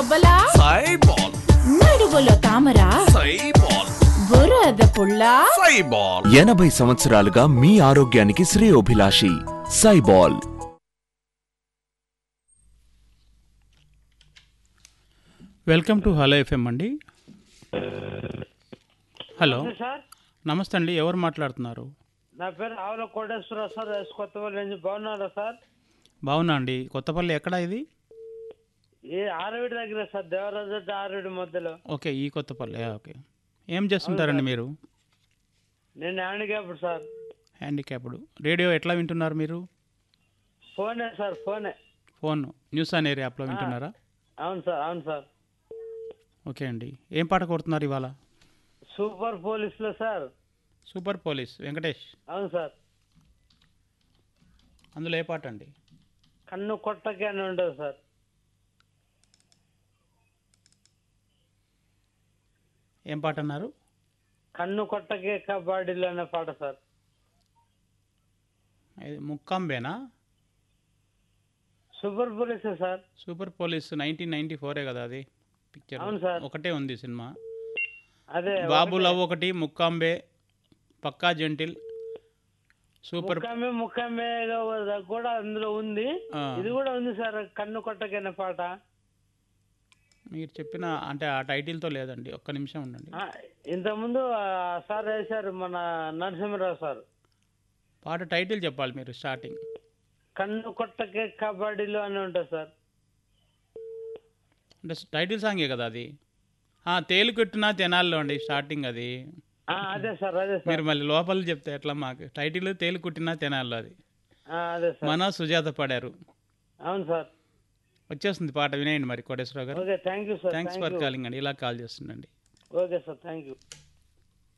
బొబ్బలా సైబాల్ నడువులో తామర సైబాల్ బురద పుల్ల సైబాల్ ఎనభై సంవత్సరాలుగా మీ ఆరోగ్యానికి శ్రేయోభిలాషి సైబాల్ వెల్కమ్ టు హలో ఎఫ్ఎం అండి హలో సార్ నమస్తే అండి ఎవరు మాట్లాడుతున్నారు నా పేరు ఆవుల కోటేశ్వరరావు సార్ ఎస్ కొత్తపల్లి నుంచి బాగున్నారా సార్ బాగున్నా అండి కొత్తపల్లి ఎక్కడ ఇది ఈ ఆరవిడి దగ్గర సార్ దేవరాజు ఆరవిడి మధ్యలో ఓకే ఈ కొత్తపల్లి ఆ, ఓకే ఏం చేస్తుంటారండి మీరు నేను హ్యాండిక్యాప్డ్ సార్ హ్యాండిక్యాప్డ్ రేడియో ఎట్లా వింటున్నారు మీరు ఫోనే సార్ ఫోనే ఫోన్ న్యూస్ అనే యాప్లో వింటున్నారా అవును సార్ అవును సార్ ఓకే అండి ఏం పాట కొడుతున్నారు ఇవాళ సూపర్ పోలీస్లో సార్ సూపర్ పోలీస్ వెంకటేష్ అవును సార్ అందులో ఏ పాట అండి కన్ను కొట్టకే అని ఉంటుంది సార్ ఏం పాట అన్నారు కన్ను కొట్టకే కబడ్డీలో అనే పాట సార్ ఇది ముక్కాంబేనా సూపర్ పోలీసే sir super police nineteen ninety ఫోరే కదా అది పిక్చర్ అవును సార్. ఒకటే ఉంది సినిమా అదే బాబు లవ్ ఒకటి ముక్కాంబే పక్కా జెంటిల్ సూపర్ ముక్కమే ముక్కమే కూడా అందులో ఉంది ఆ. ఇది కూడా ఉంది సార్ కన్ను కొట్టకే అనే పాట మీరు చెప్పిన అంటే ఆ టైటిల్తో లేదండి ఒక్క నిమిషం ఉండండి ఆ, ఇంతకుముందు ఆ, సార్ వేశారు మన నరసింహరావు సార్ పాట టైటిల్ చెప్పాలి మీరు స్టార్టింగ్ కన్ను కొట్టకే కబడ్డీలో అని ఉంటుంది సార్ అంటే టైటిల్ సాంగే కదా అది ఆ, తేలు కొట్టినా తెనాల్లో అండి స్టార్టింగ్ అది ఆ, అదే సార్ అదే సార్ మీరు మళ్ళీ లోపల చెప్తే ఎట్లా మాకు టైటిల్ తేలు కుట్టినా తెనాల్లో అది ఆ, అదే సార్ మన సుజాత పాడారు అవును సార్ వచ్చేస్తుంది పాట వినేయండి మరి Koteswararao garu okay thank you sir thanks for calling అండి ఇలా కాల్ చేస్తుండండి ఓకే సార్ థ్యాంక్ యూ